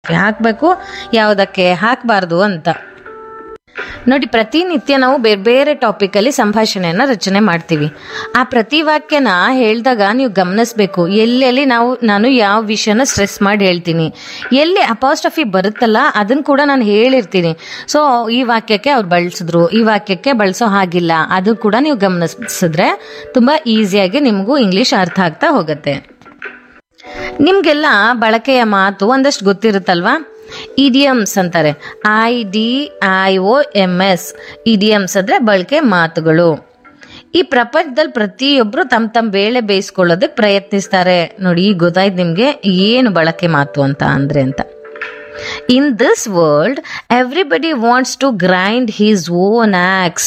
ಹಾಕಬೇಕು ಯಾವುದಕ್ಕೆ ಹಾಕಬಾರ್ದು ಅಂತ ನೋಡಿ ಪ್ರತಿನಿತ್ಯ ನಾವು ಬೇರೆ ಬೇರೆ ಟಾಪಿಕಲ್ಲಿ ಸಂಭಾಷಣೆಯನ್ನು ರಚನೆ ಮಾಡ್ತೀವಿ ಆ ಪ್ರತಿ ವಾಕ್ಯನ ಹೇಳಿದಾಗ ನೀವು ಗಮನಿಸ್ಬೇಕು ಎಲ್ಲೆಲ್ಲಿ ನಾವು ನಾನು ಯಾವ ವಿಷಯನ ಸ್ಟ್ರೆಸ್ ಮಾಡಿ ಹೇಳ್ತೀನಿ ಎಲ್ಲಿ ಅಪಾಸ್ಟಫಿ ಬರುತ್ತಲ್ಲ ಅದನ್ನು ಕೂಡ ನಾನು ಹೇಳಿರ್ತೀನಿ ಸೊ ಈ ವಾಕ್ಯಕ್ಕೆ ಅವ್ರು ಬಳಸಿದ್ರು ಈ ವಾಕ್ಯಕ್ಕೆ ಬಳಸೋ ಹಾಗಿಲ್ಲ ಅದು ಕೂಡ ನೀವು ಗಮನಿಸಿದ್ರೆ ತುಂಬ ಈಸಿಯಾಗಿ ನಿಮಗೂ ಇಂಗ್ಲೀಷ್ ಅರ್ಥ ಆಗ್ತಾ ಹೋಗುತ್ತೆ ನಿಮ್ಗೆಲ್ಲ ಬಳಕೆಯ ಮಾತು ಒಂದಷ್ಟು ಗೊತ್ತಿರುತ್ತಲ್ವಾ ಇಡಿಯಮ್ಸ್ ಅಂತಾರೆ I D I O M S idioms ಅಂದ್ರೆ ಬಳಕೆ ಮಾತುಗಳು ಈ ಪ್ರಪಂಚದಲ್ಲಿ ಪ್ರತಿಯೊಬ್ರು ತಮ್ಮ ತಮ್ಮ ಬೇಳೆ ಬೇಯಿಸ್ಕೊಳ್ಳೋದಕ್ಕೆ ಪ್ರಯತ್ನಿಸ್ತಾರೆ ನೋಡಿ ಈಗ ಗೊತ್ತಾಯ್ತು ನಿಮ್ಗೆ ಏನು ಬಳಕೆ ಮಾತು ಅಂತ ಅಂದ್ರೆ ಅಂತ in this world everybody wants to grind his own axe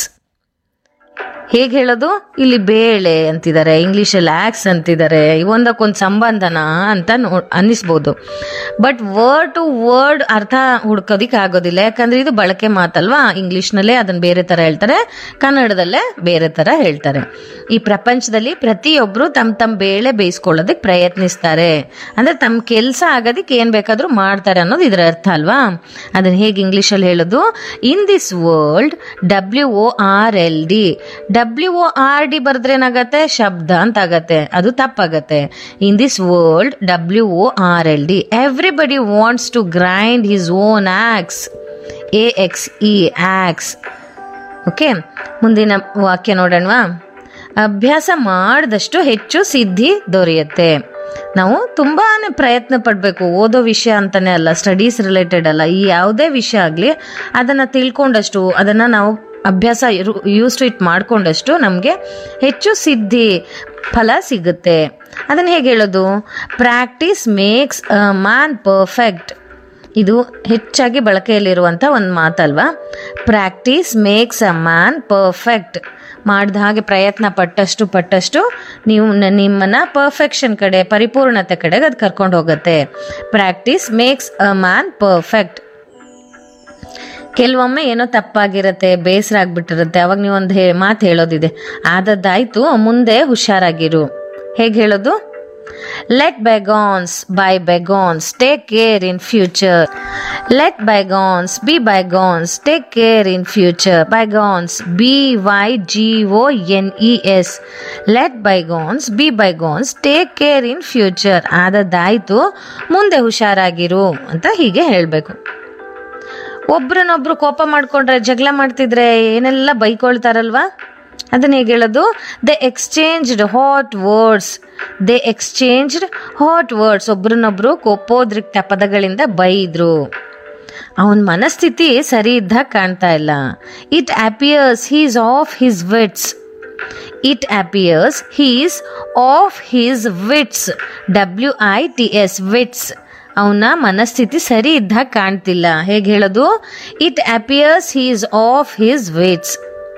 ಹೇಗೆ ಹೇಳೋದು ಇಲ್ಲಿ ಬೇಳೆ ಅಂತಿದ್ದಾರೆ ಇಂಗ್ಲೀಷಲ್ಲಿ ಆಕ್ಸ್ ಅಂತಿದ್ದಾರೆ ಒಂದಕ್ಕೊಂದು ಸಂಬಂಧನ ಅಂತ ನೋ ಅನ್ನಿಸ್ಬೋದು ಬಟ್ ವರ್ಡ್ ಟು ವರ್ಡ್ ಅರ್ಥ ಹುಡ್ಕೋದಿಕ್ಕೆ ಆಗೋದಿಲ್ಲ ಯಾಕಂದ್ರೆ ಇದು ಬಳಕೆ ಮಾತಲ್ವಾ ಇಂಗ್ಲೀಷ್ನಲ್ಲೇ ಅದನ್ನ ಬೇರೆ ಥರ ಹೇಳ್ತಾರೆ ಕನ್ನಡದಲ್ಲೇ ಬೇರೆ ಥರ ಹೇಳ್ತಾರೆ ಈ ಪ್ರಪಂಚದಲ್ಲಿ ಪ್ರತಿಯೊಬ್ಬರು ತಮ್ಮ ತಮ್ಮ ಬೇಳೆ ಬೇಯಿಸ್ಕೊಳ್ಳೋದಕ್ಕೆ ಪ್ರಯತ್ನಿಸ್ತಾರೆ ಅಂದ್ರೆ ತಮ್ಮ ಕೆಲಸ ಆಗೋದಕ್ಕೆ ಏನು ಬೇಕಾದರೂ ಮಾಡ್ತಾರೆ ಅನ್ನೋದು ಇದರ ಅರ್ಥ ಅಲ್ವಾ ಅದನ್ನ ಹೇಗೆ ಇಂಗ್ಲೀಷಲ್ಲಿ ಹೇಳೋದು in this world W O R L D W O R D ಬರೆದ್ರೆ ಏನಾಗತ್ತೆ ಶಬ್ದ ಅಂತ ಆಗತ್ತೆ ಅದು ತಪ್ಪಾಗತ್ತೆ in this world W O R L D everybody wants to grind his own axe A X E axe okay ಮುಂದಿನ ವಾಕ್ಯ ನೋಡೋಣವಾ ಅಭ್ಯಾಸ ಮಾಡಿದಷ್ಟು ಹೆಚ್ಚು ಸಿದ್ಧಿ ದೊರೆಯುತ್ತೆ ನಾವು ತುಂಬಾ ಪ್ರಯತ್ನ ಪಡಬೇಕು ಓದೋ ವಿಷಯ ಅಂತಾನೆ ಅಲ್ಲ ಸ್ಟಡೀಸ್ ರಿಲೇಟೆಡ್ ಅಲ್ಲ ಈ ಯಾವುದೇ ವಿಷಯ ಆಗಲಿ ಅದನ್ನು ತಿಳ್ಕೊಂಡಷ್ಟು ಅದನ್ನು ನಾವು ಅಭ್ಯಾಸ ಯೂಸ್ ಟು ಇಟ್ ಮಾಡ್ಕೊಂಡಷ್ಟು ನಮಗೆ ಹೆಚ್ಚು ಸಿದ್ಧಿ ಫಲ ಸಿಗುತ್ತೆ ಅದನ್ನು ಹೇಗೆ ಹೇಳೋದು practice makes a man perfect ಇದು ಹೆಚ್ಚಾಗಿ ಬಳಕೆಯಲ್ಲಿರುವಂಥ ಒಂದು ಮಾತಲ್ವಾ practice makes a man perfect ಮಾಡಿದ ಹಾಗೆ ಪ್ರಯತ್ನ ಪಟ್ಟಷ್ಟು ಪಟ್ಟಷ್ಟು ನೀವು ನ- ನಿಮ್ಮನ್ನ ಪರ್ಫೆಕ್ಷನ್ ಕಡೆ ಪರಿಪೂರ್ಣತೆ ಕಡೆಗೆ ಅದು ಕರ್ಕೊಂಡು ಹೋಗುತ್ತೆ practice makes a man perfect ಕೆಲವೊಮ್ಮೆ ಏನೋ ತಪ್ಪಾಗಿರತ್ತೆ ಬೇಸರ ಆಗ್ಬಿಟ್ಟಿರುತ್ತೆ ಅವಾಗ ನೀವು ಒಂದು ಹೇ ಮಾತು ಹೇಳೋದಿದೆ ಆದದ್ದಾಯ್ತು ಮುಂದೆ ಹುಷಾರಾಗಿರು ಹೇಗೆ ಹೇಳೋದು let bygones be bygones take care in future let bygones be bygones take care in future bygones B Y G O N E S let bygones be bygones take care in future ಆದದ್ದಾಯ್ತು ಮುಂದೆ ಹುಷಾರಾಗಿರು ಅಂತ ಹೀಗೆ ಹೇಳಬೇಕು ಒಬ್ರನ್ನೊಬ್ರು ಕೋಪ ಮಾಡ್ಕೊಂಡ್ರೆ ಜಗಳ ಮಾಡ್ತಿದ್ರೆ ಏನೆಲ್ಲ ಬೈಕೊಳ್ತಾರಲ್ವಾ ಅದನ್ನ ಹೇಗೆ ಹೇಳೋದು they exchanged hot words they exchanged hot words ಒಬ್ರನ್ನೊಬ್ರು ಕೋಪೋದ್ರಿಕ್ತ ಪದಗಳಿಂದ ಬೈದ್ರು ಅವನ ಮನಸ್ಥಿತಿ ಸರಿ ಇದ್ದಾಗ ಕಾಣ್ತಾ ಇಲ್ಲ it appears he's off his wits it appears he's off his wits W I T S wits ಅವನ ಮನಸ್ಥಿತಿ ಸರಿ ಇದ್ದಾಗ ಕಾಣ್ತಿಲ್ಲ ಹೇಗೆ ಹೇಳೋದು it appears he's off his wits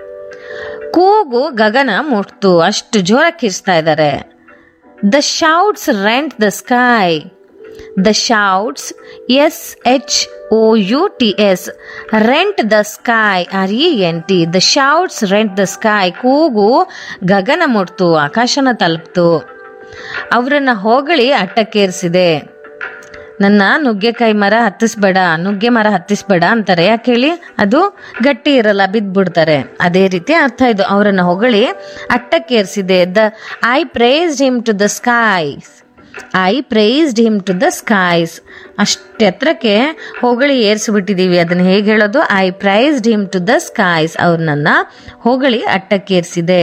ಕೂಗು ಗಗನ ಮುಟ್ತು ಅಷ್ಟು ಜೋರಾಗಿ ಕಿರ್ಸ್ತಾ ಇದ್ದಾರೆ the shouts rent the sky the shouts S H O U T S rent the sky R E N T the shouts rent the sky ಕೂಗು ಗಗನ ಮುಟ್ತು ಆಕಾಶನ ತಲುಪ್ತು ಅವರನ್ನ ಹೊಗಳಿ ಅಟ್ಟಕ್ಕೇರಿಸಿದೆ ನನ್ನ ನುಗ್ಗೆಕಾಯಿ ಮರ ಹತ್ತಿಸ್ಬೇಡ ನುಗ್ಗೆ ಮರ ಹತ್ತಿಸ್ಬೇಡ ಅಂತಾರೆ ಯಾಕೆ ಹೇಳಿ ಅದು ಗಟ್ಟಿ ಇರಲ್ಲ ಬಿದ್ದ್ಬಿಡ್ತಾರೆ ಅದೇ ರೀತಿ ಅರ್ಥ ಇದು ಅವರನ್ನ ಹೊಗಳಿ ಅಟ್ಟಕ್ಕೇರಿಸಿದೆ the I praised him to the skies I praised him to the skies ಅಷ್ಟು ಎತ್ತರಕ್ಕೆ ಹೊಗಳಿ ಏರಿಸ್ಬಿಟ್ಟಿದೀವಿ ಅದನ್ನ ಹೇಗೆ ಹೇಳೋದು I praised him to the skies ಅವ್ರನ್ನ ಹೊಗಳಿ ಅಟ್ಟಕ್ಕೇರಿಸಿದೆ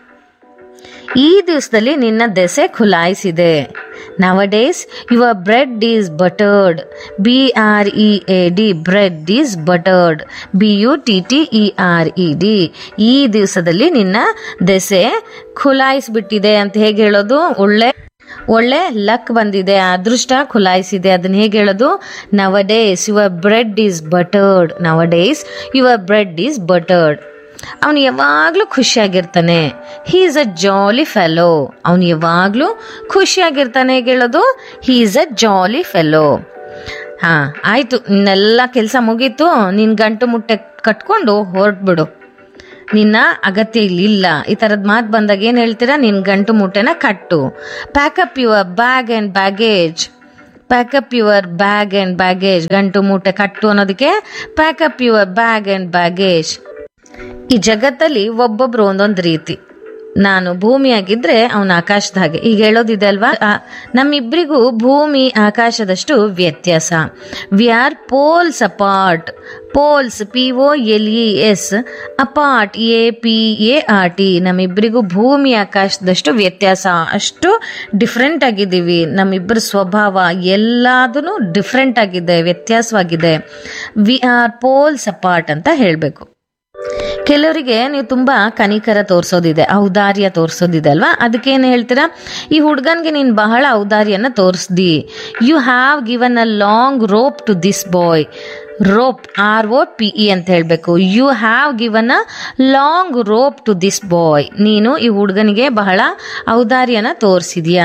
ಈ ದಿವಸದಲ್ಲಿ ನಿನ್ನ ದೆಸೆ ಖುಲಾಯಿಸಿದೆ nowadays your bread is buttered B R E A D bread is buttered B U T T E R E D ಈ ದಿವಸದಲ್ಲಿ ನಿನ್ನ ದೆಸೆ ಖುಲಾಯಿಸ್ಬಿಟ್ಟಿದೆ ಅಂತ ಹೇಗೆ ಹೇಳೋದು ಒಳ್ಳೆ ಒಳ್ಳೆ ಲಕ್ ಬಂದಿದೆ ಅದೃಷ್ಟ ಖುಲಾಯಿಸಿದೆ ಅದನ್ನ ಹೇಗೆ ಹೇಳೋದು nowadays your bread is buttered nowadays your bread is buttered ಅವನು ಯಾವಾಗಲೂ ಖುಷಿಯಾಗಿರ್ತಾನೆ he is a jolly fellow ಅವನು ಯಾವಾಗಲೂ ಖುಷಿಯಾಗಿರ್ತಾನೆ ಹೇಗೆ ಹೇಳೋದು he is a jolly fellow ಹಾ ಆಯ್ತು ನಿನ್ನೆಲ್ಲ ಕೆಲಸ ಮುಗೀತು ನಿನ್ ಗಂಟು ಮುಟ್ಟೆ ಕಟ್ಕೊಂಡು ಹೊರಟ್ಬಿಡು ನಿನ್ನ ಅಗತ್ಯ ಇಲ್ಲಿ ಇಲ್ಲ ಈ ಥರದ್ ಮಾತು ಬಂದಾಗ ಏನು ಹೇಳ್ತೀರಾ ನಿನ್ನ ಗಂಟು ಮುಟ್ಟೆನ ಕಟ್ಟು pack up your bag and baggage pack up your bag and baggage ಗಂಟು ಮೂಟೆ ಕಟ್ಟು ಅನ್ನೋದಕ್ಕೆ pack up your bag and baggage ಈ ಜಗತ್ತಲ್ಲಿ ಒಬ್ಬೊಬ್ರು ಒಂದೊಂದು ರೀತಿ ನಾನು ಭೂಮಿಯಾಗಿದ್ರೆ ಅವನ ಆಕಾಶದ ಹಾಗೆ ಈಗ ಹೇಳೋದಿದೆ ಅಲ್ವಾ ಆ, ನಮ್ಮಿಬ್ರಿಗೂ ಭೂಮಿ ಆಕಾಶದಷ್ಟು ವ್ಯತ್ಯಾಸ we are poles apart poles P O L E S apart A P A R T ನಮ್ಮಿಬ್ಬರಿಗೂ ಭೂಮಿ ಆಕಾಶದಷ್ಟು ವ್ಯತ್ಯಾಸ ಅಷ್ಟು ಡಿಫ್ರೆಂಟ್ ಆಗಿದ್ದೀವಿ ನಮ್ಮಿಬ್ಬರ ಸ್ವಭಾವ ಎಲ್ಲದೂ ಡಿಫ್ರೆಂಟ್ ಆಗಿದೆ ವ್ಯತ್ಯಾಸವಾಗಿದೆ ವಿ ಆರ್ ಪೋಲ್ಸ್ ಅಪಾರ್ಟ್ ಅಂತ ಹೇಳಬೇಕು ಕೆಲವರಿಗೆ ನೀವು ತುಂಬಾ ಕನಿಕರ ತೋರಿಸೋದಿದೆ ಔದಾರ್ಯ ತೋರಿಸೋದಿದೆ ಅಲ್ವಾ ಅದಕ್ಕೇನು ಹೇಳ್ತೀರಾ ಈ ಹುಡುಗನ್ಗೆ ನೀನು ಬಹಳ ಔದಾರ್ಯನ ತೋರಿಸ್ದಿ you have given a long rope to this boy rope R O P E ಅಂತ ಹೇಳಬೇಕು you have given a long rope to this boy ನೀನು ಈ ಹುಡುಗನಿಗೆ ಬಹಳ ಔದಾರ್ಯನ ತೋರಿಸಿದ್ಯಾ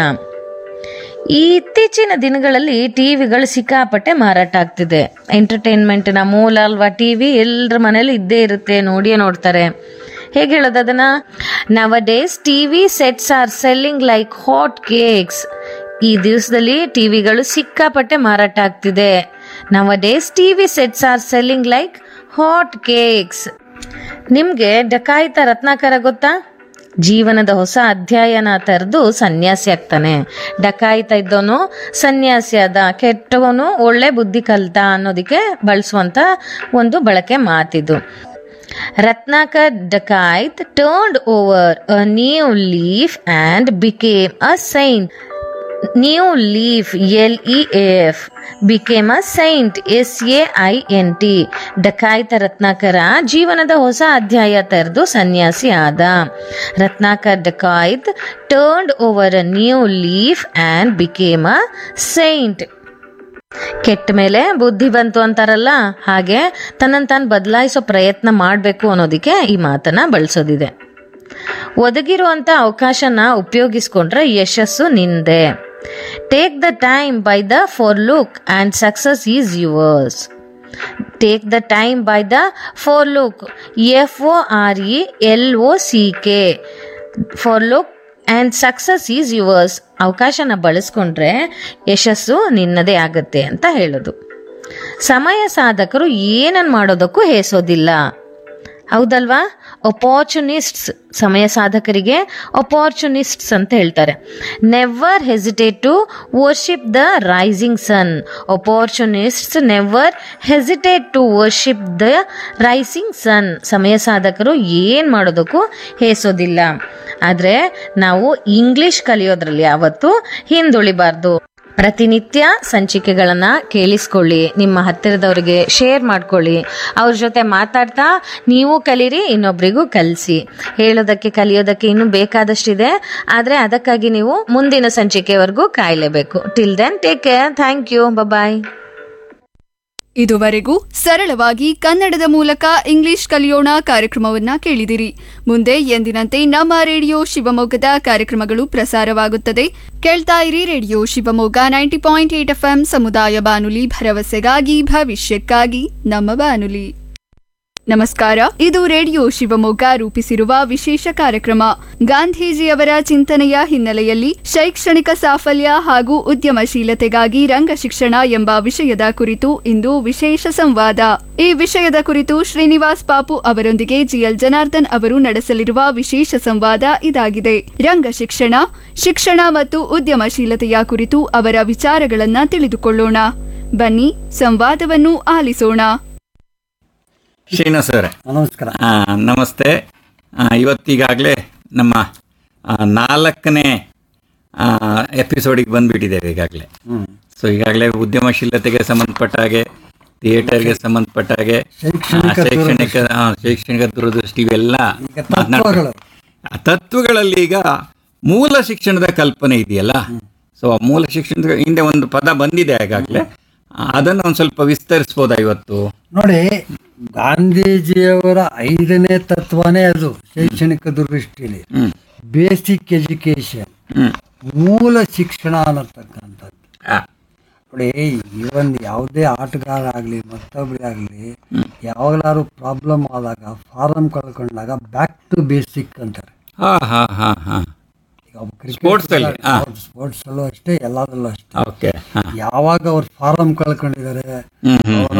ಈ ಇತ್ತೀಚಿನ ದಿನಗಳಲ್ಲಿ ಟಿವಿಗಳು ಸಿಕ್ಕಾಪಟ್ಟೆ ಮಾರಾಟ ಆಗ್ತಿದೆ ಎಂಟರ್ಟೈನ್ಮೆಂಟ್ನ ಮೂಲ ಅಲ್ವಾ ಟಿವಿ ಎಲ್ಲರ ಮನೇಲಿ ಇದ್ದೇ ಇರುತ್ತೆ ನೋಡಿಯೇ ನೋಡ್ತಾರೆ ಹೇಗೆ ಹೇಳೋದು ಅದನ್ನ nowadays TV sets are selling like hot cakes ಈ ದಿವಸದಲ್ಲಿ ಟಿವಿಗಳು ಸಿಕ್ಕಾಪಟ್ಟೆ ಮಾರಾಟ ಆಗ್ತಿದೆ nowadays TV sets are selling like hot cakes ನಿಮ್ಗೆ ಡಕಾಯಿತ ರತ್ನಾಕರ ಗೊತ್ತಾ ಜೀವನದ ಹೊಸ ಅಧ್ಯಾಯನ ತೆರೆದು ಸನ್ಯಾಸಿ ಆಗ್ತಾನೆ ಡಕಾಯಿತ ಇದ್ದವನು ಸನ್ಯಾಸಿ ಆದ ಕೆಟ್ಟವನು ಒಳ್ಳೆ ಬುದ್ಧಿ ಕಲ್ತ ಅನ್ನೋದಕ್ಕೆ ಬಳಸುವಂತ ಒಂದು ಬಳಕೆ ಮಾತಿದು Ratnakar dacoit turned over a new leaf and became a saint new leaf L E F became a saint S A I N T ಡಕಾಯಿತ ರತ್ನಾಕರ ಜೀವನದ ಹೊಸ ಅಧ್ಯಾಯ ತೆರೆದು ಸನ್ಯಾಸಿ ಆದ Ratnakar dacoit turned over a new leaf and became a saint ಕೆಟ್ಟ ಮೇಲೆ ಬುದ್ಧಿ ಬಂತು ಅಂತಾರಲ್ಲ ಹಾಗೆ ತನ್ನನ್ನು ತಾನು ಬದಲಾಯಿಸೋ ಪ್ರಯತ್ನ ಮಾಡಬೇಕು ಅನ್ನೋದಕ್ಕೆ ಈ ಮಾತನ್ನ ಬಳಸೋದಿದೆ ಒದಗಿರುವಂತ ಅವಕಾಶನ ಉಪಯೋಗಿಸ್ಕೊಂಡ್ರೆ ಯಶಸ್ಸು ನಿಂದೆ take the time by the forelock and success is yours take the time by the forelock F O R E L O C K forelock and success is yours ಅವಕಾಶನ ಬಳಸ್ಕೊಂಡ್ರೆ ಯಶಸ್ಸು ನಿನ್ನದೇ ಆಗತ್ತೆ ಅಂತ ಹೇಳೋದು ಸಮಯ ಸಾಧಕರು ಏನನ್ನು ಮಾಡೋದಕ್ಕೂ ಹೇಸೋದಿಲ್ಲ ಹೌದಲ್ವಾ ಅಪಾರ್ಚುನಿಸ್ಟ್ಸ್ ಸಮಯ ಸಾಧಕರಿಗೆ ಅಪಾರ್ಚುನಿಸ್ಟ್ಸ್ ಅಂತ ಹೇಳ್ತಾರೆ never hesitate to worship the rising sun opportunists never hesitate to worship the rising sun ಸಮಯ ಸಾಧಕರು ಏನು ಮಾಡೋದಕ್ಕೂ ಹೇಸೋದಿಲ್ಲ ಆದರೆ ನಾವು ಇಂಗ್ಲಿಷ್ ಕಲಿಯೋದ್ರಲ್ಲಿ ಯಾವತ್ತೂ ಹಿಂದುಳಿಬಾರ್ದು ಪ್ರತಿನಿತ್ಯ ಸಂಚಿಕೆಗಳನ್ನು ಕೇಳಿಸ್ಕೊಳ್ಳಿ ನಿಮ್ಮ ಹತ್ತಿರದವರಿಗೆ ಶೇರ್ ಮಾಡ್ಕೊಳ್ಳಿ ಅವ್ರ ಜೊತೆ ಮಾತಾಡ್ತಾ ನೀವು ಕಲೀರಿ ಇನ್ನೊಬ್ರಿಗೂ ಕಲಿಸಿ ಹೇಳೋದಕ್ಕೆ ಕಲಿಯೋದಕ್ಕೆ ಇನ್ನೂ ಬೇಕಾದಷ್ಟಿದೆ ಆದರೆ ಅದಕ್ಕಾಗಿ ನೀವು ಮುಂದಿನ ಸಂಚಿಕೆವರೆಗೂ ಕಾಯಲೇಬೇಕು till then take care thank you bye ಇದುವರೆಗೂ ಸರಳವಾಗಿ ಕನ್ನಡದ ಮೂಲಕ ಇಂಗ್ಲಿಷ್ ಕಲಿಯೋಣ ಕಾರ್ಯಕ್ರಮವನ್ನ ಕೇಳಿದಿರಿ ಮುಂದೆ ಎಂದಿನಂತೆ ನಮ್ಮ ರೇಡಿಯೋ ಶಿವಮೊಗ್ಗದ ಕಾರ್ಯಕ್ರಮಗಳು ಪ್ರಸಾರವಾಗುತ್ತದೆ ಕೇಳ್ತಾ ಇರಿ radio Shivamogga ninety point eight FM ಸಮುದಾಯ ಬಾನುಲಿ ಭರವಸೆಗಾಗಿ ಭವಿಷ್ಯಕ್ಕಾಗಿ ನಮ್ಮ ಬಾನುಲಿ ನಮಸ್ಕಾರ ಇದು ರೇಡಿಯೋ ಶಿವಮೊಗ್ಗ ರೂಪಿಸಿರುವ ವಿಶೇಷ ಕಾರ್ಯಕ್ರಮ ಗಾಂಧೀಜಿಯವರ ಚಿಂತನೆಯ ಹಿನ್ನೆಲೆಯಲ್ಲಿ ಶೈಕ್ಷಣಿಕ ಸಾಫಲ್ಯ ಹಾಗೂ ಉದ್ಯಮಶೀಲತೆಗಾಗಿ ರಂಗ ಶಿಕ್ಷಣ ಎಂಬ ವಿಷಯದ ಕುರಿತು ಇಂದು ವಿಶೇಷ ಸಂವಾದ ಈ ವಿಷಯದ ಕುರಿತು ಶ್ರೀನಿವಾಸ್ ಪಾಪು ಅವರೊಂದಿಗೆ ಜಿಎಲ್ ಜನಾರ್ದನ್ ಅವರು ನಡೆಸಲಿರುವ ವಿಶೇಷ ಸಂವಾದ ಇದಾಗಿದೆ ರಂಗ ಶಿಕ್ಷಣ ಶಿಕ್ಷಣ ಮತ್ತು ಉದ್ಯಮಶೀಲತೆಯ ಕುರಿತು ಅವರ ವಿಚಾರಗಳನ್ನ ತಿಳಿದುಕೊಳ್ಳೋಣ ಬನ್ನಿ ಸಂವಾದವನ್ನು ಆಲಿಸೋಣ ಶ್ರೀನಿವಾಸ್ ಅವರೇ ನಮಸ್ಕಾರ ಆ, ನಮಸ್ತೆ ಆ, ಇವತ್ತೀಗಾಗಲೇ ನಮ್ಮ ಆ, ನಾಲ್ಕನೇ ಎಪಿಸೋಡಿಗೆ ಬಂದುಬಿಟ್ಟಿದ್ದೇವೆ ಈಗಾಗಲೇ ಸೊ ಈಗಾಗಲೇ ಉದ್ಯಮಶೀಲತೆಗೆ ಸಂಬಂಧಪಟ್ಟ ಹಾಗೆ ಥಿಯೇಟರ್ಗೆ ಸಂಬಂಧಪಟ್ಟ ಹಾಗೆ ಆ, ಶೈಕ್ಷಣಿಕ ಶೈಕ್ಷಣಿಕ ಆ, ಶೈಕ್ಷಣಿಕ ದೂರದೃಷ್ಟಿ ಇವೆಲ್ಲ ಈಗ ತತ್ವಗಳು. ಆ ತತ್ವಗಳಲ್ಲಿ ಈಗ ಮೂಲ ಶಿಕ್ಷಣದ ಕಲ್ಪನೆ ಇದೆಯಲ್ಲ ಸೊ ಆ ಮೂಲ ಶಿಕ್ಷಣದ ಹಿಂದೆ ಒಂದು ಪದ ಬಂದಿದೆ ಈಗಾಗಲೇ ಅದನ್ನು ಒಂದು ಸ್ವಲ್ಪ ವಿಸ್ತರಿಸ್ಬೋದಾ ಇವತ್ತು ನೋಡಿ ಗಾಂಧೀಜಿಯವರ ಐದನೇ ತತ್ವನೇ ಅದು ಶೈಕ್ಷಣಿಕ ದೃಷ್ಟಿಯಲ್ಲಿ ಹ್ಮ್ ಬೇಸಿಕ್ ಎಜುಕೇಶನ್ ಹ್ಮ್ ಮೂಲ ಶಿಕ್ಷಣ ಅನ್ನತಕ್ಕಂಥದ್ದು ಆ, ನೋಡಿ ಇವನ್ ಯಾವುದೇ ಆಟಗಾರ ಆಗಲಿ ಮತ್ತೊಬ್ಬರಾಗಲಿ ಯಾವಾಗಲಾದ್ರು ಪ್ರಾಬ್ಲಮ್ ಆದಾಗ ಫಾರಂ ಕಳ್ಕೊಂಡಾಗ ಬ್ಯಾಕ್ ಟು ಬೇಸಿಕ್ ಅಂತಾರೆ ಹಾ ಹಾ ಹಾ ಹಾ ಈಗ Sports ಅಲ್ಲಿ, ಹಾ. ಸ್ಪೋರ್ಟ್ಸ್ ಅಲ್ಲೂ ಅಷ್ಟೇ ಎಲ್ಲದರಲ್ಲೂ ಅಷ್ಟೇ ಓಕೆ ಹಾ ಯಾವಾಗ ಅವ್ರು ಫಾರಂ ಕಳ್ಕೊಂಡಿದ್ದಾರೆ ಹ್ಮ್ ಹ್ಮ್ ಅವರ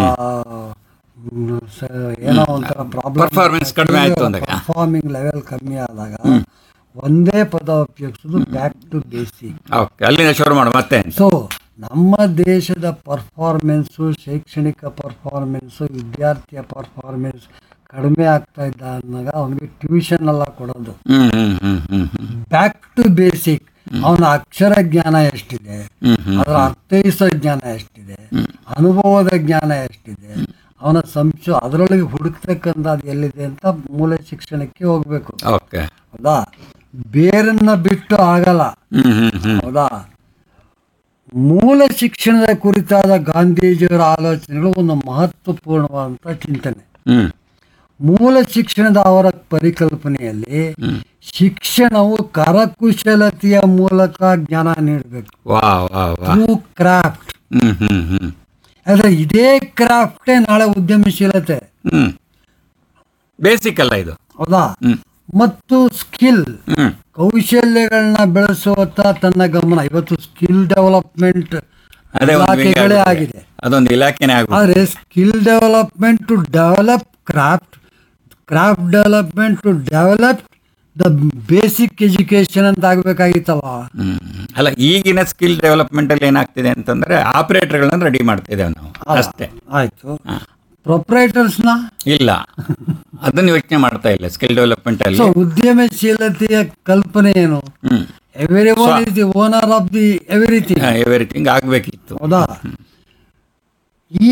ಏನೋ ಒಂಥರ ಪ್ರಾಬ್ಲಮ್ Performance ಕಡಿಮೆ ಆಯ್ತು ಅಂದಾಗ. ಪರ್ಫಾರ್ಮಿಂಗ್ ಲೆವೆಲ್ ಕಮ್ಮಿ ಆದಾಗ ಒಂದೇ ಪದ ಉಪಯೋಗಿಸೋದು ಬ್ಯಾಕ್ ಟು ಬೇಸಿಕ್ ಓಕೆ ಅಲ್ಲಿಂದ ಶುರು ಮಾಡು ಮತ್ತೆ ಸೊ ನಮ್ಮ ದೇಶದ ಪರ್ಫಾರ್ಮೆನ್ಸು ಶೈಕ್ಷಣಿಕ ಪರ್ಫಾರ್ಮೆನ್ಸು ವಿದ್ಯಾರ್ಥಿಯ ಪರ್ಫಾರ್ಮೆನ್ಸ್ ಕಡಿಮೆ ಆಗ್ತಾ ಇದ್ದ ಅಂದಾಗ ಅವನಿಗೆ ಟ್ಯೂಷನ್ ಎಲ್ಲ ಕೊಡೋದು ಹ್ಮ್ ಹ್ಮ್ ಹ್ಮ್ ಹ್ಮ್ ಹ್ಮ್ ಬ್ಯಾಕ್ ಟು ಬೇಸಿಕ್ ಅವನ ಅಕ್ಷರ ಜ್ಞಾನ ಎಷ್ಟಿದೆ ಹ್ಮ್ ಹ್ಮ್ ಅದರ ಅರ್ಥೈಸೋ ಜ್ಞಾನ ಎಷ್ಟಿದೆ ಅನುಭವದ ಜ್ಞಾನ ಎಷ್ಟಿದೆ ಅವನ ಸಂಶು ಅದರೊಳಗೆ ಹುಡುಕ್ತಕ್ಕಂಥದ್ದು ಎಲ್ಲಿದೆ ಅಂತ ಮೂಲ ಶಿಕ್ಷಣಕ್ಕೆ ಹೋಗ್ಬೇಕು ಓಕೆ ಹೌದಾ ಬೇರನ್ನ ಬಿಟ್ಟು ಆಗಲ್ಲ ಹ್ಮ್ ಹ್ಮ್ ಹ್ಮ್ ಹೌದಾ ಮೂಲ ಶಿಕ್ಷಣದ ಕುರಿತಾದ ಗಾಂಧೀಜಿಯವರ ಆಲೋಚನೆಗಳು ಒಂದು ಮಹತ್ವಪೂರ್ಣವಾದಂಥ ಚಿಂತನೆ ಹ್ಮ್ ಮೂಲ ಶಿಕ್ಷಣದ ಅವರ ಪರಿಕಲ್ಪನೆಯಲ್ಲಿ ಶಿಕ್ಷಣವು ಕರಕುಶಲತೆಯ ಮೂಲಕ ಜ್ಞಾನ ನೀಡಬೇಕು ವಾ ವಾ ವಾ ಥ್ರೂ ಕ್ರಾಫ್ಟ್ ಹ್ಮ್ ಹ್ಮ್ ಹ್ಮ್ ಆದರೆ ಇದೇ ಕ್ರಾಫ್ಟೇ ನಾಳೆ ಉದ್ಯಮಶೀಲತೆ ಹ್ಮ್ ಬೇಸಿಕ್ ಅಲ್ಲ ಇದು ಹೌದಾ ಹ್ಮ್ ಮತ್ತು ಸ್ಕಿಲ್ ಹ್ಮ್ ಕೌಶಲ್ಯಗಳನ್ನ ಬೆಳೆಸುವತ್ತ ತನ್ನ ಗಮನ ಇವತ್ತು ಸ್ಕಿಲ್ ಡೆವಲಪ್ಮೆಂಟ್ ಅದೇ ಒಂದು ವಿಂಗ ಇಲಾಖೆಗಳೇ ಆಗ್ಬಿಟ್ಟಿದೆ. ಆಗಿದೆ ಅದೊಂದು ಇಲಾಖೆನೇ ಆಗುತ್ತೆ ಆದರೆ skill development to develop craft craft development to develop the basic education ಅಂತ ಆಗ್ಬೇಕಾಗಿತ್ತಲ್ಲ ಹ್ಮ್ ಅಲ್ಲ ಈಗಿನ ಸ್ಕಿಲ್ ಡೆವಲಪ್ಮೆಂಟ್ ಅಲ್ಲಿ ಏನಾಗ್ತಿದೆ ಅಂತಂದ್ರೆ ಆಪರೇಟರ್ಗಳನ್ನ ರೆಡಿ ಮಾಡ್ತಿದ್ದೇವೆ ನಾವು ಅಷ್ಟೇ ಆಯ್ತು ಪ್ರೊಪ್ರೈಟರ್ಸ್ನ ಇಲ್ಲ ಅದನ್ನ ಯೋಚನೆ ಮಾಡ್ತಾ ಇಲ್ಲ ಸ್ಕಿಲ್ ಡೆವಲಪ್ಮೆಂಟ್ ಸೊ ಅಲ್ಲಿ ಉದ್ಯಮಶೀಲತೆಯ ಕಲ್ಪನೆ ಏನು ಹ್ಮ್ every one is the owner of the everything everything ಆಗ್ಬೇಕಿತ್ತು ಹೌದಾ ಈ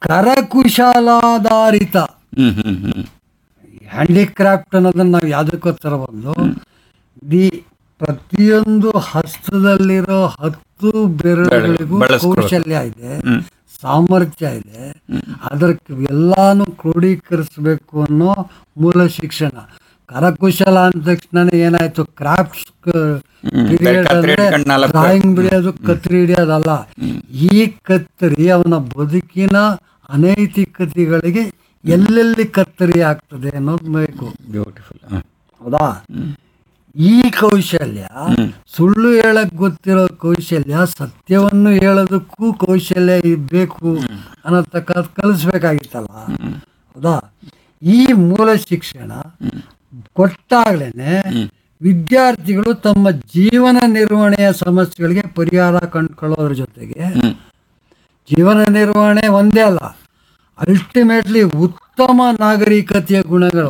ಕರಕುಶಲಾಧಾರಿತ ಹ್ಮ್ ಹ್ಮ್ ಹ್ಮ್ ಹ್ಯಾಂಡಿಕ್ರಾಫ್ಟ್ ಅನ್ನೋದನ್ನ ನಾವು ಯಾವುದಕ್ಕೋಸ್ಕರ ಬಂದು ದಿ ಪ್ರತಿಯೊಂದು ಹಸ್ತದಲ್ಲಿರೋ ಹತ್ತು ಬೆರಳುಗಳಿಗೂ ಬಳಸ್ಕೊಳ್ಬೇಕು. ಕೌಶಲ್ಯ ಇದೆ ಹ್ಮ್. ಸಾಮರ್ಥ್ಯ ಇದೆ ಅದಕ್ಕೆ ಎಲ್ಲಾನು ಕ್ರೋಢೀಕರಿಸಬೇಕು ಅನ್ನೋ ಮೂಲ ಶಿಕ್ಷಣ ಕರಕುಶಲ ಅಂದ ತಕ್ಷಣ ಏನಾಯ್ತು ಕ್ರಾಫ್ಟ್ಸ್ ಕತ್ರಿ ಹಿಡ್ಕೊಂಡ್ ನಾಲ್ಕು- ಡ್ರಾಯಿಂಗ್ ಬಿಡಿಯೋದು ಕತ್ರಿ ಹಿಡಿಯೋದಲ್ಲ ಈ ಕತ್ತರಿ ಅವನ ಬದುಕಿನ ಅನೈತಿಕತೆಗಳಿಗೆ ಎಲ್ಲೆಲ್ಲಿ ಕತ್ತರಿ ಆಗ್ತದೆ ಅನ್ನೋದು ಬೇಕು ಬ್ಯೂಟಿಫುಲ್ ಹೌದಾ ಈ ಕೌಶಲ್ಯ ಸುಳ್ಳು ಹೇಳಕ್ ಗೊತ್ತಿರೋ ಕೌಶಲ್ಯ ಸತ್ಯವನ್ನು ಹೇಳೋದಕ್ಕೂ ಕೌಶಲ್ಯ ಇರ್ಬೇಕು ಅನ್ನತಕ್ಕ ಕಲಿಸ್ಬೇಕಾಗಿತ್ತಲ್ಲ ಹೌದಾ ಈ ಮೂಲ ಶಿಕ್ಷಣ ಕೊಟ್ಟಾಗ್ಲೇನೆ ವಿದ್ಯಾರ್ಥಿಗಳು ತಮ್ಮ ಜೀವನ ನಿರ್ವಹಣೆಯ ಸಮಸ್ಯೆಗಳಿಗೆ ಪರಿಹಾರ ಕಂಡುಕೊಳ್ಳೋದ್ರ ಜೊತೆಗೆ ಜೀವನ ನಿರ್ವಹಣೆ ಒಂದೇ ಅಲ್ಲ ಅಲ್ಟಿಮೇಟ್ಲಿ ಉತ್ತಮ ನಾಗರಿಕತೆಯ ಗುಣಗಳು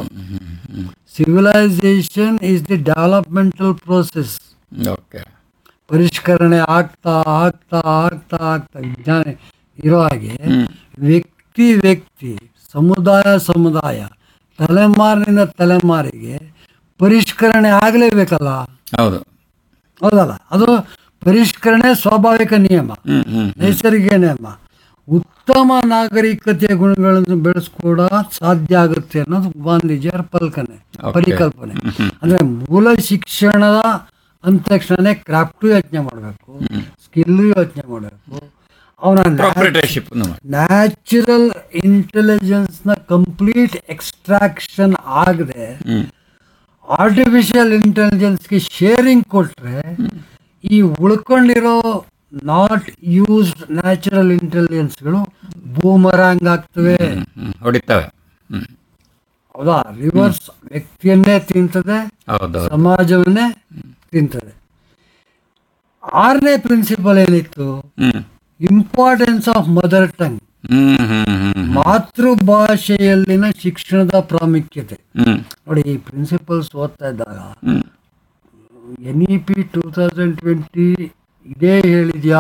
civilisation is the developmental process okay ಪರಿಷ್ಕರಣೆ ಆಗ್ತಾ ಆಗ್ತಾ ಆಗ್ತಾ ಆಗ್ತಾ ವಿಜ್ಞಾನ ಇರೋ ಹಾಗೆ ವ್ಯಕ್ತಿ ವ್ಯಕ್ತಿ ಸಮುದಾಯ ಸಮುದಾಯ ತಲೆಮಾರಿನಿಂದ ತಲೆಮಾರಿಗೆ ಪರಿಷ್ಕರಣೆ ಆಗಲೇಬೇಕಲ್ಲ ಹೌದು ಹೌದಲ್ಲ ಅದು ಪರಿಷ್ಕರಣೆ ಸ್ವಾಭಾವಿಕ ನಿಯಮ ಹ್ಮ್ ಹ್ಮ್ ನೈಸರ್ಗಿಕ ನಿಯಮ ಉತ್ತಮ ನಾಗರಿಕತೆಯ ಗುಣಗಳನ್ನು ಬೆಳೆಸ್ಕೊಡ ಸಾಧ್ಯ ಆಗುತ್ತೆ ಅನ್ನೋದು ಗಾಂಧೀಜಿಯವರ ಪಲ್ಕನೆ ಪರಿಕಲ್ಪನೆ ಅಂದ್ರೆ ಮೂಲ ಶಿಕ್ಷಣದ ಅಂದ ತಕ್ಷಣನೇ ಕ್ರಾಫ್ಟು ಯೋಚನೆ ಮಾಡಬೇಕು ಸ್ಕಿಲ್ಲು ಯೋಚನೆ ಮಾಡಬೇಕು ಅವನ ಪ್ರೊಪ್ರಿಟರ್ಶಿಪ್ ನ್ಯಾಚುರಲ್ ಇಂಟೆಲಿಜೆನ್ಸ್ ನ ಕಂಪ್ಲೀಟ್ ಎಕ್ಸ್ಟ್ರಾಕ್ಷನ್ ಆಗದೆ ಆರ್ಟಿಫಿಷಿಯಲ್ ಇಂಟೆಲಿಜೆನ್ಸ್ಗೆ ಶೇರಿಂಗ್ ಕೊಟ್ರೆ ಈ ಉಳ್ಕೊಂಡಿರೋ ನಾಟ್ ಯೂಸ್ಡ್ ನ್ಯಾಚುರಲ್ ಇಂಟೆಲಿಜೆನ್ಸ್ಗಳು ಬೂಮರಾಂಗ್ ಆಗ್ತವೆ ಹೊಡಿತವೆ ಹ್ಮ್ ಹೌದಾ ರಿವರ್ಸ್ ವ್ಯಕ್ತಿಯನ್ನೇ ತಿಂತದೆ ಹೌದು ಹೌದು ಸಮಾಜವನ್ನೇ ತಿಂತದೆ ಆರನೇ ಪ್ರಿನ್ಸಿಪಲ್ ಏನಿತ್ತು ಹ್ಮ್ ಇಂಪಾರ್ಟೆನ್ಸ್ ಆಫ್ ಮದರ್ ಟಂಗ್ ಹ್ಮ್ ಹ್ಮ್ ಹ್ಮ್ ಮಾತೃಭಾಷೆಯಲ್ಲಿನ ಶಿಕ್ಷಣದ ಪ್ರಾಮುಖ್ಯತೆ ಹ್ಮ್ ನೋಡಿ ಈ ಪ್ರಿನ್ಸಿಪಲ್ಸ್ ಓದ್ತಾ ಇದ್ದಾಗ ಹ್ಮ್ N E P two thousand twenty ಇದೇ ಹೇಳಿದ್ಯಾ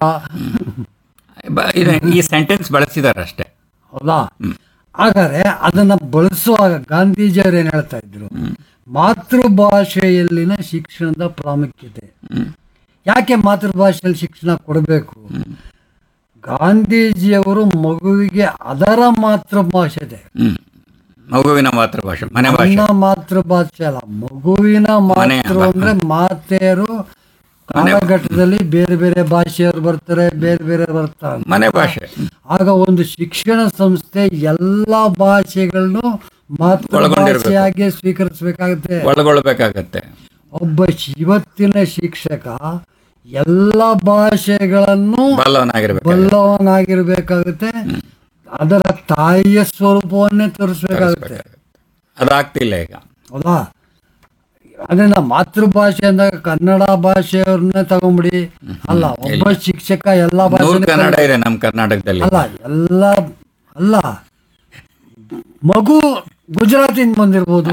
ಬ- ಇದು- ಈ ಸೆಂಟೆನ್ಸ್ ಬಳಸಿದಾರೆ ಅಷ್ಟೇ ಹೌದಾ ಹಾಗಾದ್ರೆ ಅದನ್ನ ಬಳಸುವಾಗ ಗಾಂಧೀಜಿಯವರು ಏನ್ ಹೇಳ್ತಾ ಇದ್ರು ಮಾತೃಭಾಷೆಯಲ್ಲಿನ ಶಿಕ್ಷಣದ ಪ್ರಾಮುಖ್ಯತೆ ಯಾಕೆ ಮಾತೃಭಾಷೆಯಲ್ಲಿ ಶಿಕ್ಷಣ ಕೊಡಬೇಕು ಗಾಂಧೀಜಿಯವರು ಮಗುವಿಗೆ ಅದರ ಮಾತೃಭಾಷೆ ಇದೆ ಹ್ಮ್ ಮಗುವಿನ ಮಾತೃಭಾಷೆ ಮನೆ ಭಾಷೆ ನನ್ನ ಮಾತೃಭಾಷೆ ಅಲ್ಲ ಮಗುವಿನ ಮನೆ ಮಾತೃ ಅಲ್ಲ. ಅಂದ್ರೆ ಮಾತೆಯರು ಕಾಲಘಟ್ಟದಲ್ಲಿ ಬೇರೆ ಬೇರೆ ಭಾಷೆಯವರು ಬರ್ತಾರೆ ಬೇರೆ ಬೇರೆ ಬರ್ತಾರೆ ಮನೆ ಭಾಷೆ ಆಗ ಒಂದು ಶಿಕ್ಷಣ ಸಂಸ್ಥೆ ಎಲ್ಲಾ ಭಾಷೆಗಳನ್ನು ಮಾತೃಭಾಷೆಯಾಗಿ ಸ್ವೀಕರಿಸಬೇಕಾಗುತ್ತೆ ಒಳಗೊಳ್ಬೇಕಾಗತ್ತೆ ಒಬ್ಬ ಶಿ- ಇವತ್ತಿನ ಶಿಕ್ಷಕ ಎಲ್ಲ ಭಾಷೆಗಳನ್ನು ಬಲ್ಲವನಾಗಿರ್ಬೇಕು ಬಲ್ಲವನಾಗಿರ್ಬೇಕಾಗುತ್ತೆ ಅದರ ತಾಯಿಯ ಸ್ವರೂಪವನ್ನೇ ತೋರಿಸ್ಬೇಕಾಗುತ್ತೆ ಅದಾಗ್ತಿಲ್ಲ ಈಗ ಹೌದಾ ಅದನ್ನ ಮಾತೃಭಾಷೆ ಅಂದಾಗ ಕನ್ನಡ ಭಾಷೆಯವ್ರನ್ನೇ ತಗೊಂಬಿಡಿ ಅಲ್ಲ ಒಬ್ಬ ಶಿಕ್ಷಕ ಎಲ್ಲ ನೂರು ಭಾಷೆ ಕನ್ನಡ ಇದೆ ನಮ್ಮ ಕರ್ನಾಟಕದಲ್ಲಿ ಅಲ್ಲ ಎಲ್ಲ ಅಲ್ಲ ಮಗು ಗುಜರಾತಿಂದ ಬಂದಿರ್ಬೋದು